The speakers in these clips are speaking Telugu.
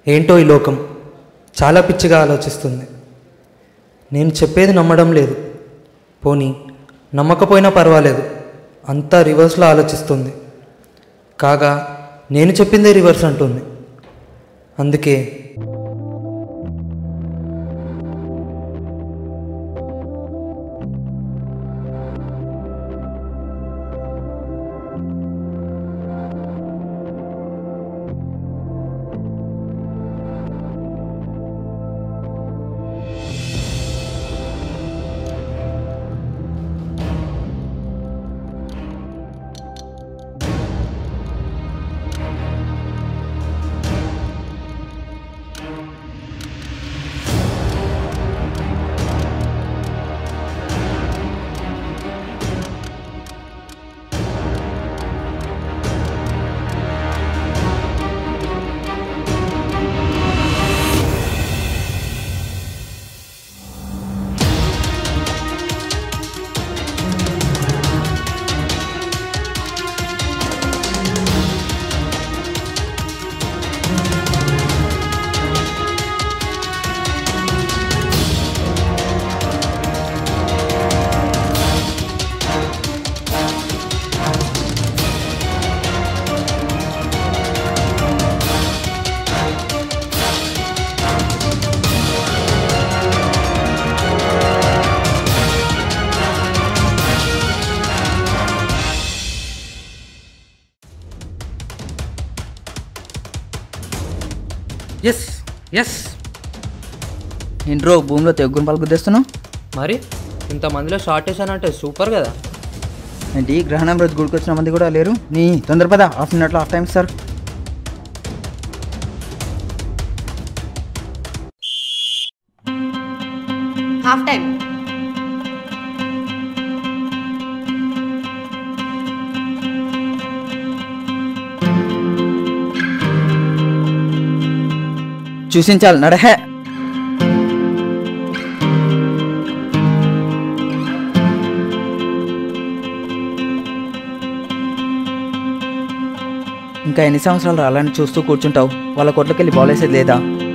ఏంటో ఈ లోకం చాలా పిచ్చిగా ఆలోచిస్తుంది నేను చెప్పేది నమ్మడం లేదు పోనీ నమ్మకపోయినా పర్వాలేదు అంతా రివర్స్లో ఆలోచిస్తుంది కాగా నేను చెప్పిందే రివర్స్ అంటుంది అందుకే ఎస్ ఎస్ ఏంట్రో భూమిలో తెగుని పాలు గుద్దేస్తున్నావు మరి ఇంతమందిలో షార్ట్ వేసానంటే సూపర్ కదా ఏంటి గ్రహణం రోజు గుడికి వచ్చిన మంది కూడా లేరు నీ తొందర పద హాఫ్ మినిట్లో half time sir half time చూసించాలి నడహే ఇంకా ఎన్ని సంవత్సరాలు అలానే చూస్తూ కూర్చుంటావు వాళ్ళ కొట్లకెళ్ళి బాల్ వేసేది లేదా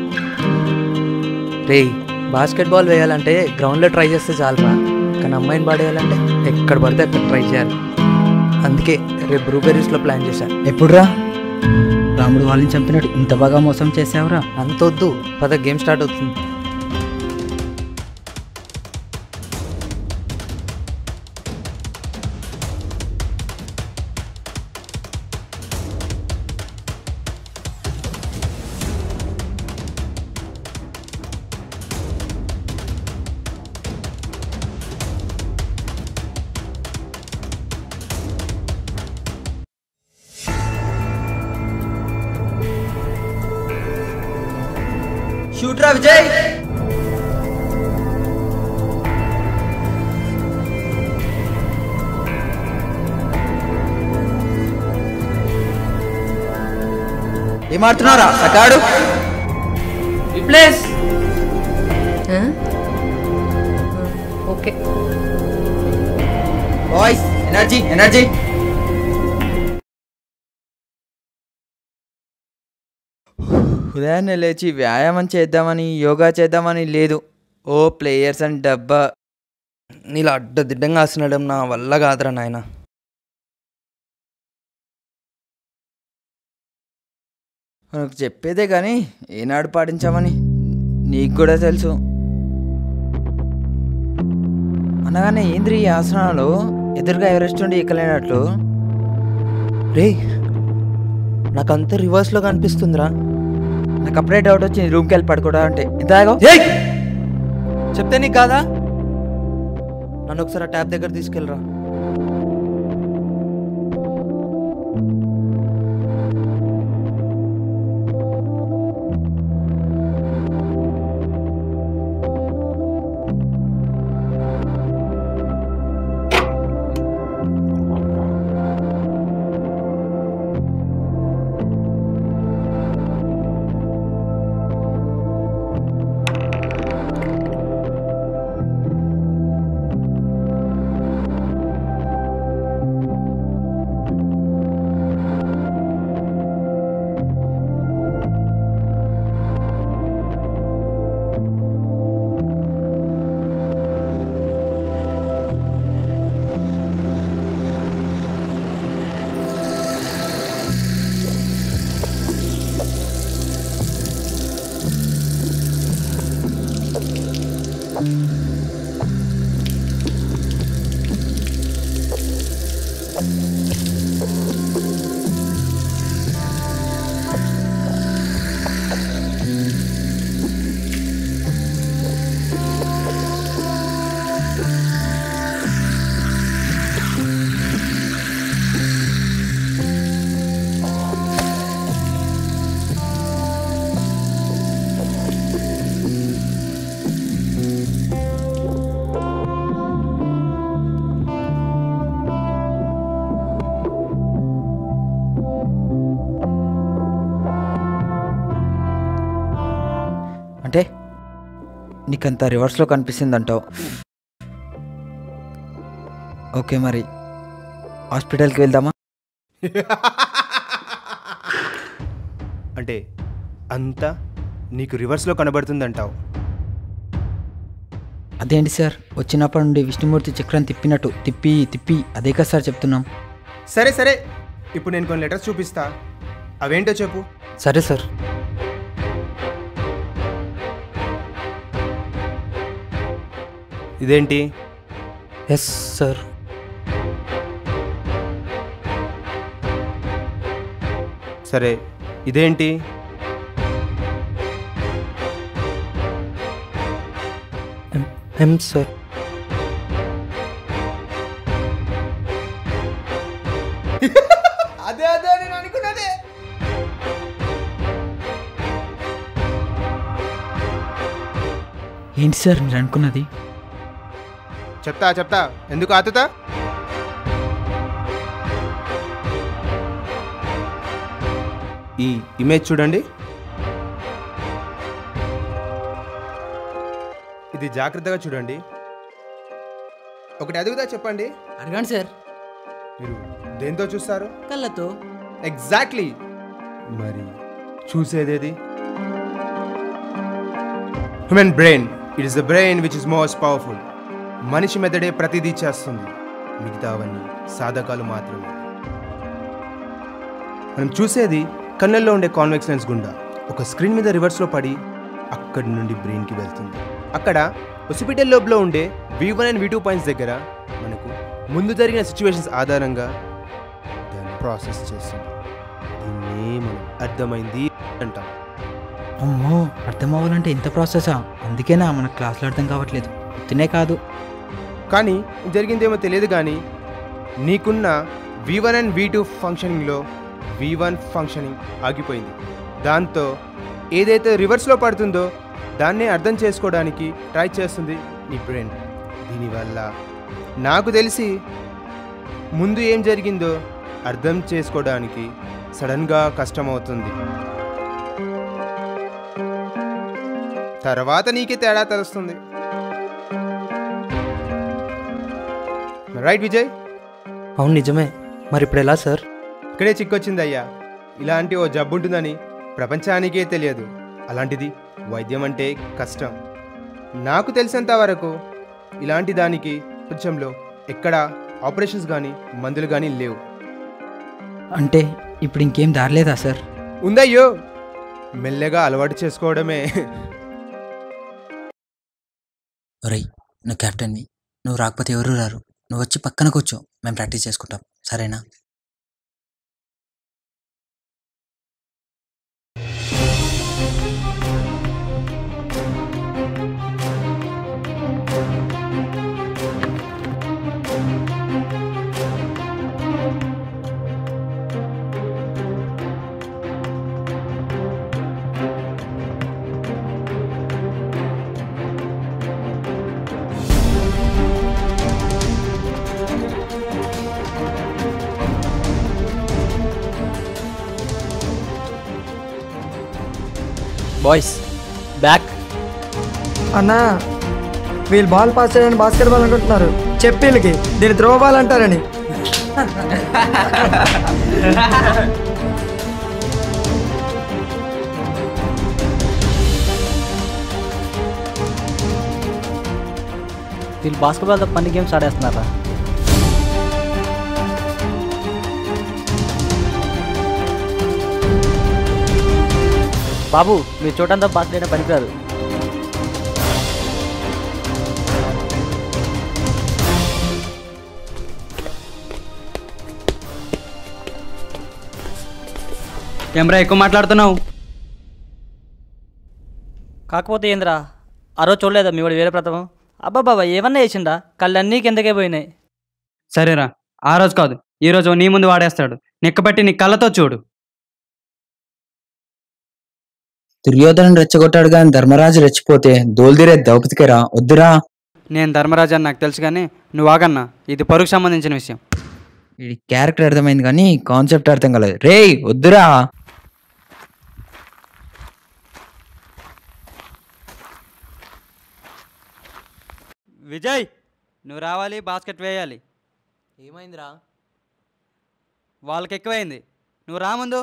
రే బాస్కెట్బాల్ వేయాలంటే గ్రౌండ్లో ట్రై చేస్తే చాలరా కానీ అమ్మాయిని పాడేయాలంటే ఎక్కడ పడితే అక్కడ ట్రై చేయాలి అందుకే రేపు బ్రూబెరీస్లో ప్లాన్ చేశాను ఎప్పుడురా రాముడు వాళ్ళని చంపినట్టు ఇంత బాగా మోసం చేసావురా అంతొద్దు పద గేమ్ స్టార్ట్ అవుతుంది షూట్రా విజయ్ ఏమాడుతున్నారా సకాడు replace okay boys energy energy ఉదయాన్నే లేచి వ్యాయామం చేద్దామని యోగా చేద్దామని లేదు ఓ ప్లేయర్స్ అండ్ డబ్బా నీలా అడ్డదిడ్డంగా ఆసినడం నా వల్ల కాదురా నాయన మనకు చెప్పేదే కానీ ఏనాడు పాటించామని నీకు కూడా తెలుసు అనగానే ఏంద్రి ఈ ఆసనాలు ఎదురుగా ఎవరెస్ట్ ఉండి ఎక్కలేనట్లు రే నాకంతా రివర్స్లో కనిపిస్తుందిరా నాకు అప్పుడే డౌట్ వచ్చింది రూమ్కి వెళ్ళి పడుకోవడం అంటే ఇంత ఆగో ఏయ్! చెప్తే నీకు కాదా నన్ను ఒకసారి ఆ ట్యాబ్ దగ్గర తీసుకెళ్ళరా అంటే నీకంత రివర్స్లో కనిపిస్తుంది అంటావు ఓకే మరి హాస్పిటల్కి వెళ్దామా అంటే అంతా నీకు రివర్స్లో కనబడుతుందంటావు అదేంటి సార్ వచ్చినప్పటి నుండి విష్ణుమూర్తి చక్రం తిప్పినట్టు తిప్పి తిప్పి అదే కదా సార్ చెప్తున్నాం సరే సరే ఇప్పుడు నేను కొన్ని లెటర్స్ చూపిస్తా అవేంటో చెప్పు సరే సార్ ఇదేంటి ఎస్ సార్ సరే ఇదేంటి ఎం ఎం సార్ అదే అదే నేను అనుకున్నదే ఏంటి సార్ మీరు అనుకున్నది చెప్తా చెప్తా ఎందుకు ఆతుతా ఈ ఇమేజ్ చూడండి ఇది జాగ్రత్తగా చూడండి ఒకటి అదుగుదా చెప్పండి అడగండి సార్ మీరు దేంతో చూస్తారు కళ్ళతో ఎగ్జాక్ట్లీ మరి చూసేదేది human brain it is the brain which is most powerful మనిషి మెదడే ప్రతిదీ చేస్తుంది మిగతావన్నీ సాధకాలు మాత్రమే మనం చూసేది కళ్ళల్లో ఉండే కాన్వెక్స్ లెన్స్ గుండా ఒక స్క్రీన్ మీద రివర్స్లో పడి అక్కడి నుండి బ్రెయిన్కి వెళ్తుంది అక్కడ ఒసిపిటల్ లోబ్లో ఉండే V one and V two points దగ్గర మనకు ముందు జరిగిన సిచ్యువేషన్స్ ఆధారంగా దాన్ని ప్రాసెస్ చేస్తుంది దీన్నే మనం అర్థమైంది అంటాం అమ్మో అర్థం అవ్వాలంటే ఇంత ప్రాసెసా అందుకేనా మన క్లాస్లో అర్థం కావట్లేదు తినే కాదు కానీ జరిగిందేమో తెలియదు కానీ నీకున్న V one and V two ఫంక్షనింగ్లో వి వన్ ఫంక్షనింగ్ ఆగిపోయింది దాంతో ఏదైతే రివర్స్లో పడుతుందో దాన్నే అర్థం చేసుకోవడానికి ట్రై చేస్తుంది నీ బ్రెయిన్ దీనివల్ల నాకు తెలిసి ముందు ఏం జరిగిందో అర్థం చేసుకోవడానికి సడన్గా కష్టమవుతుంది తర్వాత నీకే తేడా తెలుస్తుంది రైట్ విజయ్ అవును నిజమే మరి ఇప్పుడు ఎలా సార్ ఇక్కడే చిక్కొచ్చింది అయ్యా ఇలాంటి ఓ జబ్బు ఉంటుందని ప్రపంచానికే తెలియదు అలాంటిది వైద్యం అంటే కష్టం నాకు తెలిసినంత వరకు ఇలాంటి దానికి ప్రపంచంలో ఎక్కడ ఆపరేషన్స్ కానీ మందులు కానీ లేవు అంటే ఇప్పుడు ఇంకేం దారలేదా సార్ ఉందయ్యో మెల్లగా అలవాటు చేసుకోవడమే ఒరేయ్ నువ్వు కెప్టెన్ని నువ్వు రాకపోతే ఎవరు రారు నువ్వు వచ్చి పక్కన కూర్చో మేము ప్రాక్టీస్ చేసుకుంటాం సరేనా బాయ్స్ బ్యాక్ అన్నా వీళ్ళు బాల్ పాస్ చేయడానికి బాస్కెట్ బాల్ అనుకుంటున్నారు చెప్పి వీళ్ళకి దీన్ని త్రో బాల్ అంటారని వీళ్ళు బాస్కెట్బాల్ తప్ప అన్ని గేమ్స్ ఆడేస్తున్నారా బాబు మీరు చూడంతా బాస్కెట్ పనికిరాదు ఏమ్రా ఎక్కువ మాట్లాడుతున్నావు కాకపోతే ఏందిరా ఆ రోజు చూడలేదా మీ వాడు వేరే ప్రథమం అబ్బా బాబా ఏమన్నా చేసిండా కళ్ళన్నీ కిందకే పోయినాయి సరేరా ఆ రోజు కాదు ఈ రోజు నీ ముందు వాడేస్తాడు నిక్కబట్టి నీ కళ్ళతో చూడు దుర్యోధను రెచ్చగొట్టాడు కానీ ధర్మరాజు రెచ్చిపోతే దోల్దిరే ద్రౌపదికిరా వద్దురా నేను ధర్మరాజు అని నాకు తెలుసు కానీ నువ్వు ఆగన్నా ఇది పరుకు సంబంధించిన విషయం ఈ క్యారెక్టర్ అర్థమైంది కానీ కాన్సెప్ట్ అర్థం కాలేదు రేయ్ వద్దురా విజయ్ నువ్వు రావాలి బాస్కెట్ వేయాలి ఏమైందిరా వాళ్ళకి ఎక్కువైంది నువ్వు రా ముందు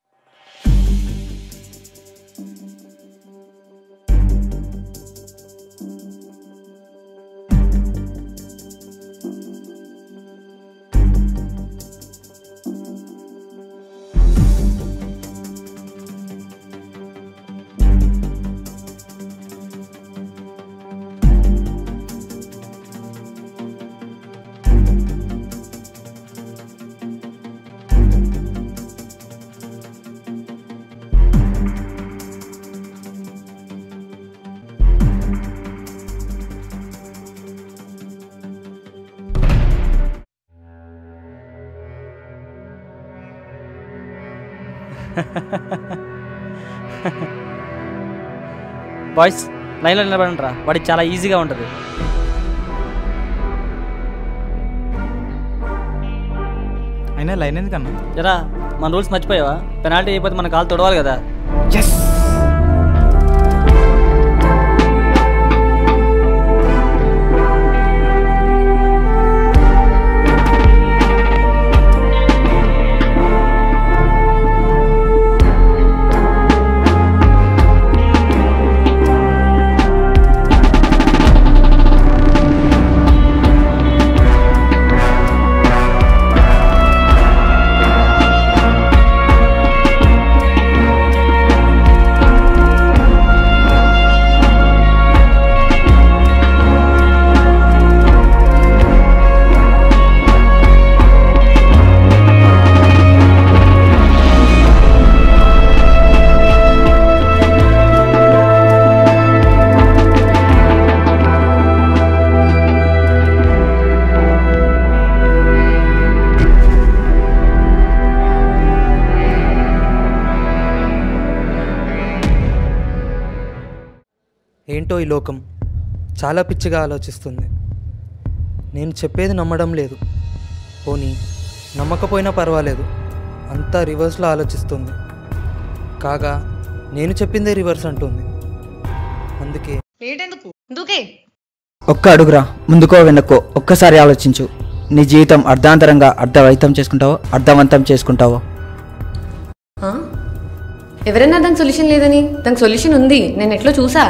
బాయ్స్ లైన్లో నిలబడండి రా వాడికి చాలా ఈజీగా ఉంటుంది అయినా లైన్ ఎందుకన్నా జరా మన రూల్స్ మర్చిపోయావా పెనాల్టీ అయిపోతే మన కాలు తొడవాలి కదా ఏంటో ఈ లోకం చాలా పిచ్చిగా ఆలోచిస్తుంది నేను చెప్పేది నమ్మడం లేదు పోనీ నమ్మకపోయినా పర్వాలేదు అంతా రివర్స్లో ఆలోచిస్తుంది కాగా నేను చెప్పిందే రివర్స్ అంటుంది అందుకే లేట్ ఎందుకు దూకే ఒక్క అడుగురా ముందుకో వెనక్కో ఒక్కసారి ఆలోచించు నీ జీవితం అర్ధాంతరంగా అర్ధవైతం చేసుకుంటావో అర్ధవంతం చేసుకుంటావో ఆ? ఎవరన్నా దానికి సొల్యూషన్ లేదని దానికి సొల్యూషన్ ఉంది నేను ఎట్లో చూసా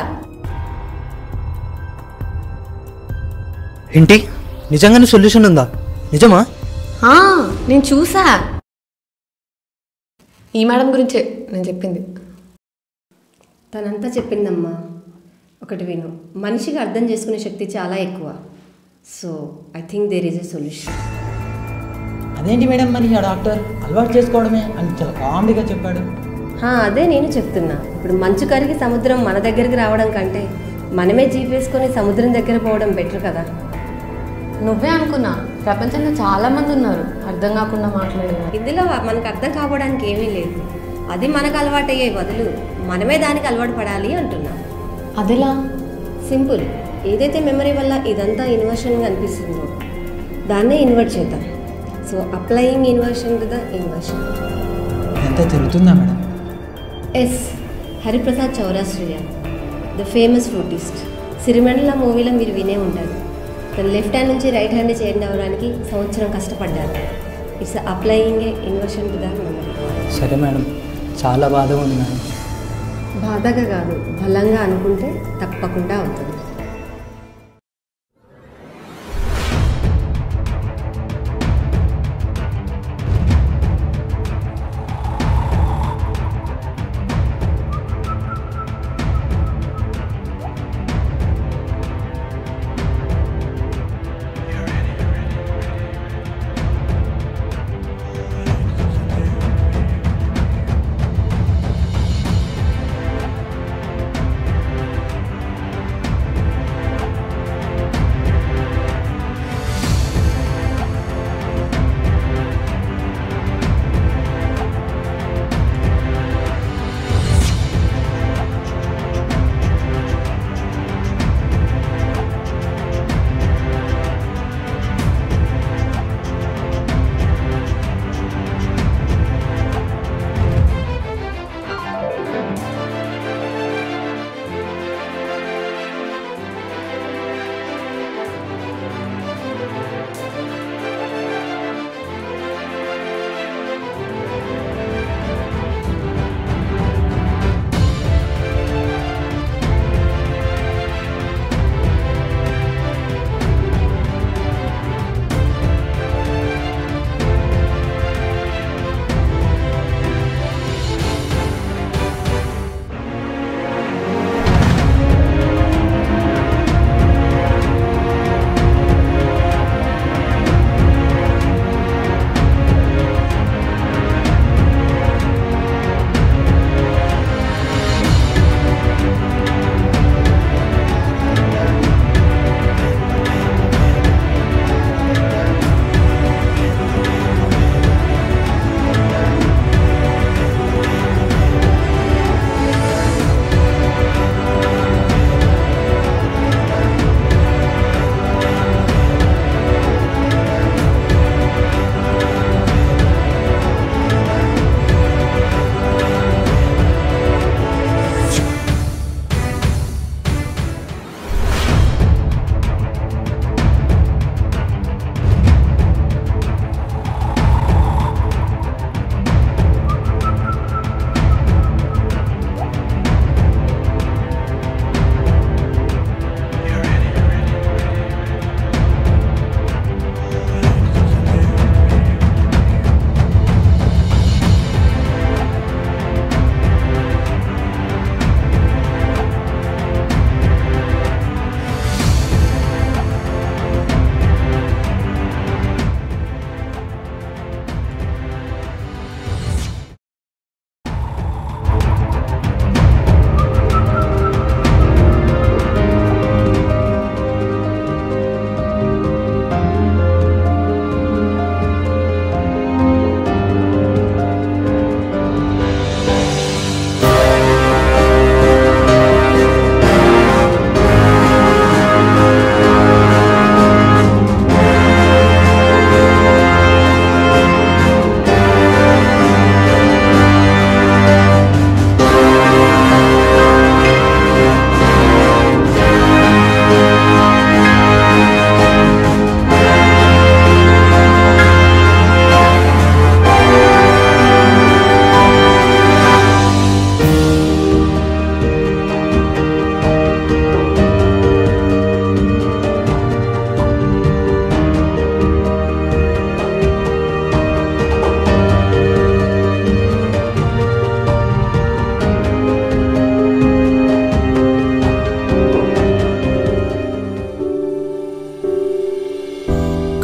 ఏంటి నిజంగానే సొల్యూషన్ ఉందా నిజమా ఆ, నేను చూసా ఈ మేడం గురించే నేను చెప్పింది తనంతా చెప్పిందమ్మా ఒకటి విను మనిషికి అర్థం చేసుకునే శక్తి చాలా ఎక్కువ so I think there is a solution అదేంటి మేడం మరి ఆ డాక్టర్ అలవాటు చేసుకోవడమే అని చాలా కామెడీగా చెప్పాడు అదే నేను చెప్తున్నా ఇప్పుడు మంచు కరిగి సముద్రం మన దగ్గరికి రావడం కంటే మనమే జీప్ వేసుకొని సముద్రం దగ్గర పోవడం బెటర్ కదా నువ్వే అనుకున్నా ప్రపంచంలో చాలా మంది ఉన్నారు అర్థం కాకుండా మాట్లాడేవారు ఇందులో మనకు అర్థం కావడానికి ఏమీ లేదు అది మనకు అలవాటు అయ్యే బదులు మనమే దానికి అలవాటు పడాలి అంటున్నా అదెలా సింపుల్ ఏదైతే మెమరీ వల్ల ఇదంతా ఇన్వర్షన్గా అనిపిస్తుందో దాన్నే ఇన్వర్ట్ చేద్దాం so applying inversion to the inversion ఎంత తిరుగుతుందా madam yes Hariprasad Chaurasia the famous flutist సిరిమండల మూవీలో మీరు వినే ఉంటారు తన లెఫ్ట్ హ్యాండ్ నుంచి రైట్ హ్యాండ్ చేంజ్ అవ్వడానికి సంవత్సరం కష్టపడ్డారు it's applying a inversion to the memory సరే మేడం చాలా బాధగా ఉంది మేడం బాధగా కాదు బలంగా అనుకుంటే తప్పకుండా అవుతుంది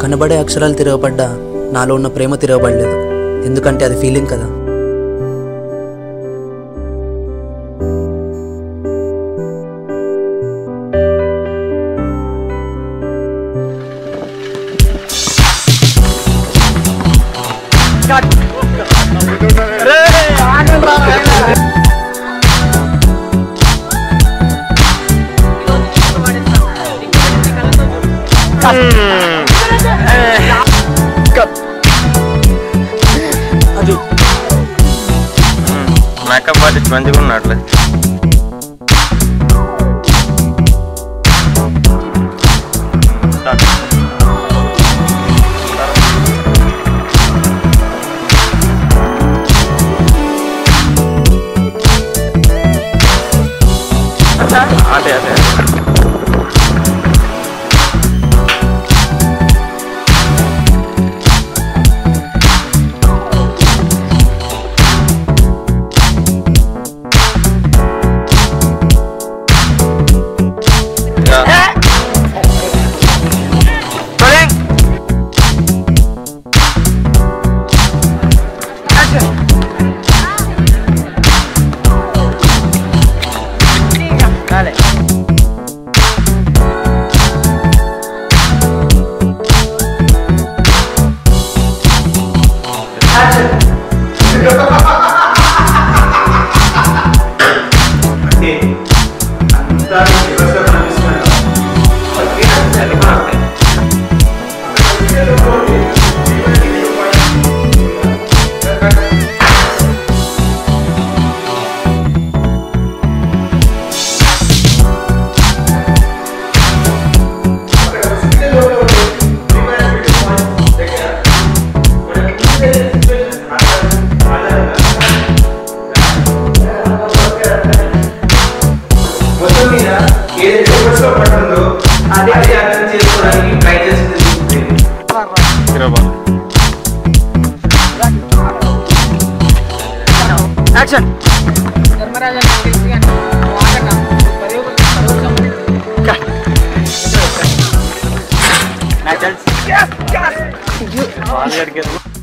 కనబడే అక్షరాలు తిరగబడ్డా నాలో ఉన్న ప్రేమ తిరగబడలేదు ఎందుకంటే అది ఫీలింగ్ కదా మేకప్ ఆర్టిస్ట్ మంచిగా ఉన్నట్లే అదే అదే మొత్తం మీద ఏదైతే ఫోకస్లో పడుతుందో అదే అదే అర్థం చేసుకోవడానికి ట్రై చేస్తుంది యాక్షన్ వాళ్ళు అడిగారు